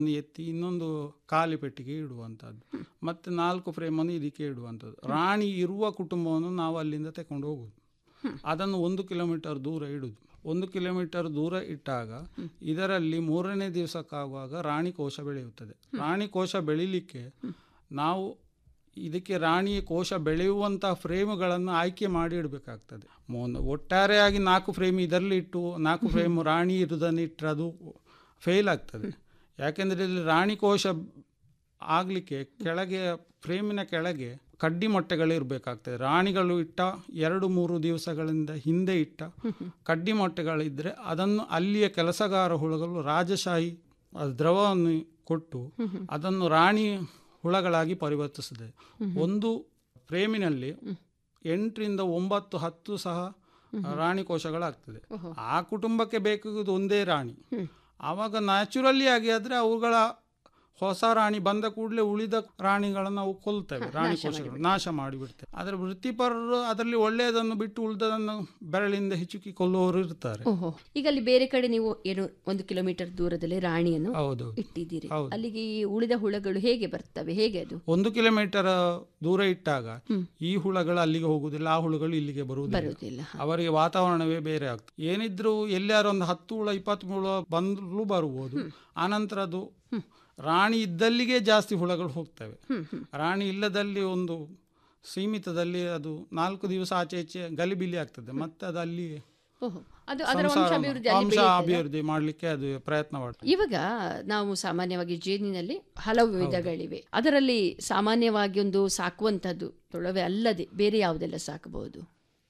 ಒಂದು ಎತ್ತಿ ಇನ್ನೊಂದು ಖಾಲಿ ಪೆಟ್ಟಿಗೆ ಇಡುವಂಥದ್ದು ಮತ್ತೆ ನಾಲ್ಕು ಫ್ರೇಮನ್ನು ಇದಕ್ಕೆ ಇಡುವಂಥದ್ದು ರಾಣಿ ಇರುವ ಕುಟುಂಬವನ್ನು ನಾವು ಅಲ್ಲಿಂದ ತಗೊಂಡು ಹೋಗುದು ಅದನ್ನು ಒಂದು ಕಿಲೋಮೀಟರ್ ದೂರ ಇಡುದು ಒಂದು ಕಿಲೋಮೀಟರ್ ದೂರ ಇಟ್ಟಾಗ ಇದರಲ್ಲಿ ಮೂರನೇ ದಿವಸಕ್ಕಾಗುವಾಗ ರಾಣಿ ಕೋಶ ಬೆಳೆಯುತ್ತದೆ ರಾಣಿ ಕೋಶ ಬೆಳಿಲಿಕ್ಕೆ ನಾವು ಇದಕ್ಕೆ ರಾಣಿ ಕೋಶ ಬೆಳೆಯುವಂತಹ ಫ್ರೇಮ್ಗಳನ್ನು ಆಯ್ಕೆ ಮಾಡಿ ಇಡಬೇಕಾಗ್ತದೆ ಮೊನ್- ಒಟ್ಟಾರೆಯಾಗಿ ನಾಲ್ಕು ಫ್ರೇಮ್ ಇದರಲ್ಲಿ ಇಟ್ಟು ನಾಲ್ಕು ಫ್ರೇಮ್ ರಾಣಿ ಇರುವುದನ್ನು ಇಟ್ಟರೆ ಅದು ಫೇಲ್ ಆಗ್ತದೆ ಯಾಕೆಂದರೆ ಇಲ್ಲಿ ರಾಣಿ ಕೋಶ ಆಗಲಿಕ್ಕೆ ಕೆಳಗೆ ಫ್ರೇಮಿನ ಕೆಳಗೆ ಕಡ್ಡಿ ಮೊಟ್ಟೆಗಳು ಇರಬೇಕಾಗ್ತದೆ ರಾಣಿಗಳು ಇಟ್ಟ ಎರಡು ಮೂರು ದಿವಸಗಳಿಂದ ಹಿಂದೆ ಇಟ್ಟ ಕಡ್ಡಿ ಮೊಟ್ಟೆಗಳಿದ್ದರೆ ಅದನ್ನು ಅಲ್ಲಿಯ ಕೆಲಸಗಾರ ಹುಳುಗಳು ರಾಜಶಾಹಿ ಆ ದ್ರವವನ್ನು ಕೊಟ್ಟು ಅದನ್ನು ರಾಣಿ ಹುಳಗಳಾಗಿ ಪರಿವರ್ತಿಸಿದೆ ಒಂದು ಫ್ರೇಮಿನಲ್ಲಿ ಎಂಟರಿಂದ ಒಂಬತ್ತು ಹತ್ತು ಸಹ ರಾಣಿ ಕೋಶಗಳಾಗ್ತದೆ ಆ ಕುಟುಂಬಕ್ಕೆ ಬೇಕಾಗುವುದು ಒಂದೇ ರಾಣಿ ಆವಾಗ ನ್ಯಾಚುರಲಿ ಆಗಿ ಆದರೆ ಅವುಗಳ ಹೊಸ ರಾಣಿ ಬಂದ ಕೂಡಲೇ ಉಳಿದ ರಾಣಿಗಳನ್ನು ನಾವು ಕೊಲ್ತೇವೆ ರಾಣಿ ಕೋಶಗಳು ನಾಶ ಮಾಡಿಬಿಡ್ತೇವೆ ಆದರೆ ವೃತ್ತಿಪರರು ಅದರಲ್ಲಿ ಒಳ್ಳೆಯದನ್ನು ಬಿಟ್ಟು ಉಳಿದದನ್ನು ಬೆರಳಿಂದ ಹಿಚುಕಿ ಕೊಲ್ಲುವವರು ಇರ್ತಾರೆ ಓಹೋ ಈಗ ಅಲ್ಲಿ ಬೇರೆ ಕಡೆ ನೀವು ಏನು ಒಂದು ಕಿಲೋಮೀಟರ್ ದೂರದಲ್ಲಿ ರಾಣಿಯನ್ನು ಹೌದು ಇಟ್ಟಿದ್ದೀರಿ ಹೌದು. ಅಲ್ಲಿಗೆ ಈ ಉಳಿದ ಹುಳಗಳು ಹೇಗೆ ಬರ್ತವೆ ಹೇಗೆ ಅದು ಒಂದು ಕಿಲೋಮೀಟರ್ ದೂರ ಇಟ್ಟಾಗ ಈ ಹುಳಗಳು ಅಲ್ಲಿಗೆ ಹೋಗುವುದಿಲ್ಲ ಆ ಹುಳುಗಳು ಇಲ್ಲಿಗೆ ಬರುವುದಿಲ್ಲ ಬರುವುದಿಲ್ಲ ಅವರಿಗೆ ವಾತಾವರಣವೇ ಬೇರೆ ಆಗ್ತದೆ ಏನಿದ್ರು ಎಲ್ಲಾರು ಒಂದು ಹತ್ತು ಹುಳ ಇಪ್ಪತ್ತು ಹುಳ ಬಂದರೂ ಬರ್ಬೋದು ಆನಂತರ ಅದು ರಾಣಿ ಇದ್ದಲ್ಲಿಗೆ ಜಾಸ್ತಿ ಹುಳಗಳು ಹೋಗ್ತವೆ ರಾಣಿ ಇಲ್ಲದಲ್ಲಿ ಒಂದು ಸೀಮಿತದಲ್ಲಿ ಅದು ನಾಲ್ಕು ದಿವಸ ಆಚೆ ಈಚೆ ಗಲಿಬಿಲಿ ಆಗ್ತದೆ ಮತ್ತೆ ಅದು ಅಲ್ಲಿ ಓಹೋ ಅದು ಅದರ ಸಂಸಾರ ವಂಶಾಭಿವೃದ್ಧಿ ಅಲ್ಲಿ ವಂಶ ಬೆಳೆಯುತ್ತದಾ? ಅಭಿವೃದ್ಧಿ ಮಾಡಲಿಕ್ಕೆ ಅದು ಪ್ರಯತ್ನ ಮಾಡ್ತದೆ ಇವಾಗ ನಾವು ಸಾಮಾನ್ಯವಾಗಿ ಜೇನಿನಲ್ಲಿ ಹಲವು ವಿಧಗಳಿವೆ ಅದರಲ್ಲಿ ಸಾಮಾನ್ಯವಾಗಿ ಒಂದು ಸಾಕುವಂಥದ್ದು ತೊಳವೆ ಅಲ್ಲದೆ ಬೇರೆ ಯಾವುದೆಲ್ಲ ಸಾಕಬಹುದು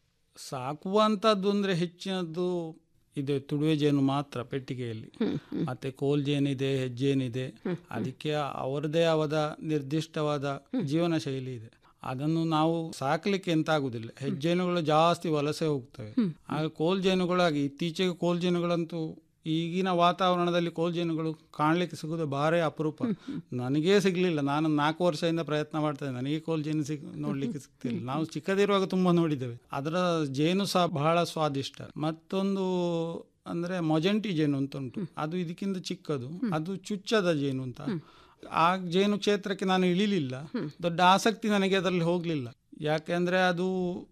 ಸಾಕುವಂಥದ್ದು ಅಂದರೆ ಹೆಚ್ಚಿನದ್ದು ಇದೆ ತುಡುವೆ ಜೇನು ಮಾತ್ರ ಪೆಟ್ಟಿಗೆಯಲ್ಲಿ ಮತ್ತೆ ಕೋಲ್ ಜೇನಿದೆ ಹೆಜ್ಜೇನಿದೆ ಅದಕ್ಕೆ ಅವರದೇ ಆದ ನಿರ್ದಿಷ್ಟವಾದ ಜೀವನ ಶೈಲಿ ಇದೆ ಅದನ್ನು ನಾವು ಸಾಕಲಿಕ್ಕೆ ಎಂತ ಆಗುದಿಲ್ಲ ಹೆಜ್ಜೇನುಗಳು ಜಾಸ್ತಿ ವಲಸೆ ಹೋಗ್ತವೆ ಆಗ ಕೋಲ್ ಜೇನುಗಳಾಗಿ ಇತ್ತೀಚೆಗೆ ಕೋಲ್ ಜೇನುಗಳಂತೂ ಈಗಿನ ವಾತಾವರಣದಲ್ಲಿ ಕೋಲ್ ಜೇನುಗಳು ಕಾಣಲಿಕ್ಕೆ ಸಿಗೋದು ಭಾರಿ ಅಪರೂಪ ನನಗೇ ಸಿಗ್ಲಿಲ್ಲ ನಾನು ನಾಲ್ಕು ವರ್ಷದಿಂದ ಪ್ರಯತ್ನ ಮಾಡ್ತೇನೆ ನನಗೆ ಕೋಲ್ ಜೇನು ಸಿಗ್ ನೋಡ್ಲಿಕ್ಕೆ ಸಿಗ್ತಿಲ್ಲ ನಾವು ಚಿಕ್ಕದಿರುವಾಗ ತುಂಬಾ ನೋಡಿದ್ದೇವೆ ಅದರ ಜೇನು ಸಹ ಬಹಳ ಸ್ವಾದಿಷ್ಟ ಮತ್ತೊಂದು ಅಂದ್ರೆ ಮೊಜೆಂಟಿ ಜೇನು ಅಂತ ಉಂಟು ಅದು ಇದಕ್ಕಿಂತ ಚಿಕ್ಕದು ಅದು ಚುಚ್ಚದ ಜೇನು ಅಂತ ಆ ಜೇನು ಕ್ಷೇತ್ರಕ್ಕೆ ನಾನು ಇಳಿಲಿಲ್ಲ ದೊಡ್ಡ ಆಸಕ್ತಿ ನನಗೆ ಅದರಲ್ಲಿ ಹೋಗ್ಲಿಲ್ಲ ಯಾಕೆಂದ್ರೆ ಅದು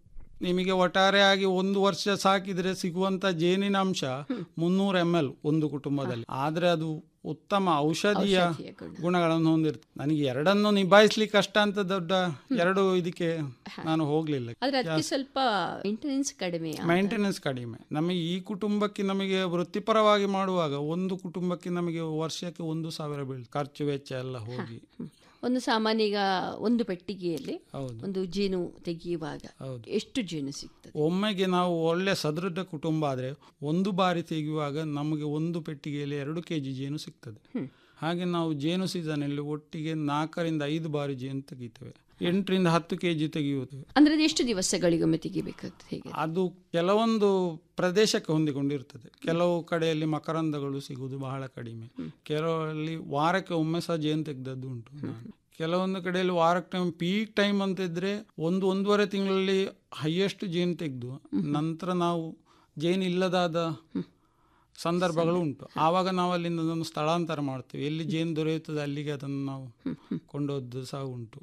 ನಿಮಗೆ ಒಟ್ಟಾರೆಯಾಗಿ ಒಂದು ವರ್ಷ ಸಾಕಿದ್ರೆ ಸಿಗುವಂತ ಜೇನಿನ ಅಂಶ ಮುನ್ನೂರ ಎಮ್ ಎಲ್ ಒಂದು ಕುಟುಂಬದಲ್ಲಿ ಆದ್ರೆ ಅದು ಉತ್ತಮ ಔಷಧಿಯ ಔಷಧೀಯ ಗುಣ. ಗುಣಗಳನ್ನು ಹೊಂದಿರ್ತದೆ ನನಗೆ ಎರಡನ್ನು ನಿಭಾಯಿಸ್ಲಿಕ್ಕೆ ಕಷ್ಟ ಅಂತ ದೊಡ್ಡ ಎರಡು ಇದಕ್ಕೆ ನಾನು ಹೋಗ್ಲಿಲ್ಲ ಆದ್ರೆ ಅದಕ್ಕೆ ಸ್ವಲ್ಪ ಮೇಂಟೆನೆನ್ಸ್ ಕಡಿಮೆ ಮೈಂಟೆನೆನ್ಸ್ ಕಡಿಮೆ ನಮಗೆ ಈ ಕುಟುಂಬಕ್ಕೆ ನಮಗೆ ವೃತ್ತಿಪರವಾಗಿ ಮಾಡುವಾಗ ಒಂದು ಕುಟುಂಬಕ್ಕೆ ನಮಗೆ ವರ್ಷಕ್ಕೆ ಒಂದು ಸಾವಿರ ಬೀಳ್ ಖರ್ಚು ವೆಚ್ಚ ಎಲ್ಲ ಹೋಗಿ ಒಂದು ಸಾಮಾನ್ಯ ಈಗ ಒಂದು ಪೆಟ್ಟಿಗೆಯಲ್ಲಿ ಹೌದು ಒಂದು ಜೇನು ತೆಗೆಯುವಾಗ ಹೌದು ಎಷ್ಟು ಜೇನು ಸಿಗ್ತದೆ ಒಮ್ಮೆಗೆ ನಾವು ಒಳ್ಳೆ ಸದೃಢ ಕುಟುಂಬ ಆದರೆ ಒಂದು ಬಾರಿ ತೆಗೆಯುವಾಗ ನಮಗೆ ಒಂದು ಪೆಟ್ಟಿಗೆಯಲ್ಲಿ ಎರಡು ಕೆ ಜಿ ಜೇನು ಸಿಗ್ತದೆ ಹಾಗೆ ನಾವು ಜೇನು ಸೀಸನಲ್ಲಿ ಒಟ್ಟಿಗೆ ನಾಲ್ಕರಿಂದ ಐದು ಬಾರಿ ಜೇನು ತೆಗಿತೇವೆ ಎಂಟರಿಂದ ಹತ್ತು ಕೆ ಜಿ ತೆಗೆಯುವುದು ಅಂದ್ರೆ ಅದು ಎಷ್ಟು ದಿವಸಗಳಿಗೊಮ್ಮೆ ತೆಗಿಬೇಕಾಗ್ತದೆ ಹೇಗೆ ಅದು ಕೆಲವೊಂದು ಪ್ರದೇಶಕ್ಕೆ ಹೊಂದಿಕೊಂಡಿರ್ತದೆ ಕೆಲವು ಕಡೆಯಲ್ಲಿ ಮಕರಂದಗಳು ಸಿಗುವುದು ಬಹಳ ಕಡಿಮೆ ಕೆಲವರಲ್ಲಿ ವಾರಕ್ಕೆ ಒಮ್ಮೆ ಸಹ ಜೇನು ತೆಗೆದದ್ದು ಉಂಟು ನಾನು ಕೆಲವೊಂದು ಕಡೆಯಲ್ಲಿ ವಾರಕ್ಕೆ ಟೈಮ್ ಪೀಕ್ ಟೈಮ್ ಅಂತ ಇದ್ರೆ ಒಂದು ಒಂದೂವರೆ ತಿಂಗಳಲ್ಲಿ ಹೈಯೆಸ್ಟ್ ಜೇನು ತೆಗೆದು ನಂತರ ನಾವು ಜೇನು ಇಲ್ಲದಾದ ಸಂದರ್ಭಗಳು ಉಂಟು ಆವಾಗ ನಾವು ಅಲ್ಲಿಂದ ಅದನ್ನು ಸ್ಥಳಾಂತರ ಮಾಡ್ತೇವೆ ಎಲ್ಲಿ ಜೇನು ದೊರೆಯುತ್ತದೆ ಅಲ್ಲಿಗೆ ಅದನ್ನು ನಾವು ಕೊಂಡೋದ್ದು ಸಹ ಉಂಟು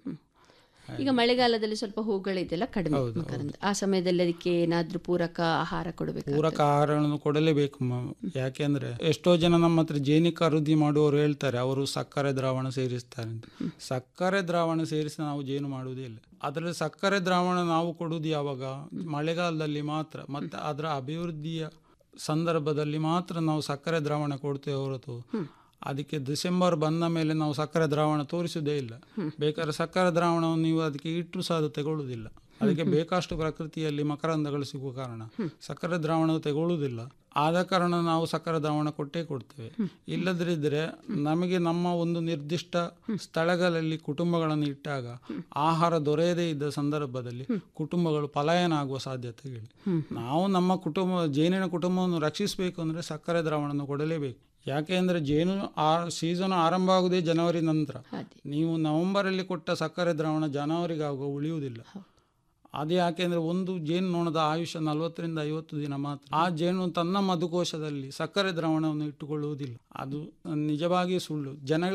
ಈಗ ಮಳೆಗಾಲದಲ್ಲಿ ಸ್ವಲ್ಪ ಹೂಗಳಿದೆಲ್ಲ ಕಡಿಮೆ ಹೌದು, ಮಕರಂದ ಆ ಸಮಯದಲ್ಲಿ ಅದಕ್ಕೆ ಏನಾದ್ರೂ ಪೂರಕ ಆಹಾರ ಕೊಡಬೇಕು ಪೂರಕ ಆಹಾರಗಳನ್ನು ಕೊಡಲೇಬೇಕು ಮ- ಯಾಕೆಂದ್ರೆ ಎಷ್ಟೋ ಜನ ನಮ್ಮ ಹತ್ರ ಜೇನಿ ಖರೀದಿ ಮಾಡುವವರು ಹೇಳ್ತಾರೆ ಅವರು ಸಕ್ಕರೆ ದ್ರಾವಣ ಸೇರಿಸ್ತಾರೆ ಅಂತ ಸಕ್ಕರೆ ದ್ರಾವಣ ಸೇರಿಸಿ ನಾವು ಜೇನು ಮಾಡುವುದೇ ಇಲ್ಲ ಅದರಲ್ಲಿ ಸಕ್ಕರೆ ದ್ರಾವಣ ನಾವು ಕೊಡುವುದು ಯಾವಾಗ ಮಳೆಗಾಲದಲ್ಲಿ ಮಾತ್ರ ಮತ್ತೆ ಅದರ ಅಭಿವೃದ್ಧಿಯ ಸಂದರ್ಭದಲ್ಲಿ ಮಾತ್ರ ನಾವು ಸಕ್ಕರೆ ದ್ರಾವಣ ಕೊಡ್ತೇವೆ ಹೊರತು ಅದಕ್ಕೆ ಡಿಸೆಂಬರ್ ಬಂದ ಮೇಲೆ ನಾವು ಸಕ್ಕರೆ ದ್ರಾವಣ ತೋರಿಸುವುದೇ ಇಲ್ಲ ಬೇಕಾದ್ರೆ ಸಕ್ಕರೆ ದ್ರಾವಣವನ್ನು ನೀವು ಅದಕ್ಕೆ ಇಟ್ಟರು ಸಹ ಅದು ತಗೊಳ್ಳುವುದಿಲ್ಲ ಅದಕ್ಕೆ ಬೇಕಷ್ಟು ಪ್ರಕೃತಿಯಲ್ಲಿ ಮಕರಂದಗಳು ಸಿಗುವ ಕಾರಣ ಸಕ್ಕರೆ ದ್ರಾವಣ ತಗೊಳ್ಳುವುದಿಲ್ಲ ಆದ ಕಾರಣ ನಾವು ಸಕ್ಕರೆ ದ್ರಾವಣ ಕೊಟ್ಟೇ ಕೊಡ್ತೇವೆ ಇಲ್ಲದಿದ್ದರೆ ನಮಗೆ ನಮ್ಮ ಒಂದು ನಿರ್ದಿಷ್ಟ ಸ್ಥಳಗಳಲ್ಲಿ ಕುಟುಂಬಗಳನ್ನು ಇಟ್ಟಾಗ ಆಹಾರ ದೊರೆಯದೇ ಇದ್ದ ಸಂದರ್ಭದಲ್ಲಿ ಕುಟುಂಬಗಳು ಪಲಾಯನ ಆಗುವ ಸಾಧ್ಯತೆಗಳು ನಾವು ನಮ್ಮ ಕುಟುಂಬ ಜೇನಿನ ಕುಟುಂಬವನ್ನು ರಕ್ಷಿಸಬೇಕು ಅಂದರೆ ಸಕ್ಕರೆ ದ್ರಾವಣವನ್ನು ಕೊಡಲೇಬೇಕು ಯಾಕೆ ಅಂದರೆ ಜೇನು ಆ ಸೀಸನ್ ಆರಂಭ ಆಗುವುದೇ ಜನವರಿ ನಂತರ ಅದೇ ನೀವು ನವೆಂಬರಲ್ಲಿ ಕೊಟ್ಟ ಸಕ್ಕರೆ ದ್ರಾವಣ ಜನವರಿಗೆ ಆಗುವ ಉಳಿಯುವುದಿಲ್ಲ ಅದು ಯಾಕೆಂದ್ರೆ ಒಂದು ಜೇನುನೊಣದ ಆಯುಷ್ಯ ನಲವತ್ತರಿಂದ ಐವತ್ತು ದಿನ ಮಾತ್ರ ಆ ಜೇನು ತನ್ನ ಮಧುಕೋಶದಲ್ಲಿ ಸಕ್ಕರೆ ದ್ರಾವಣವನ್ನು ಇಟ್ಟುಕೊಳ್ಳುವುದಿಲ್ಲ ಅದು ನಿಜವಾಗಿ ಸುಳ್ಳು ಜನಗಳಿಗೆ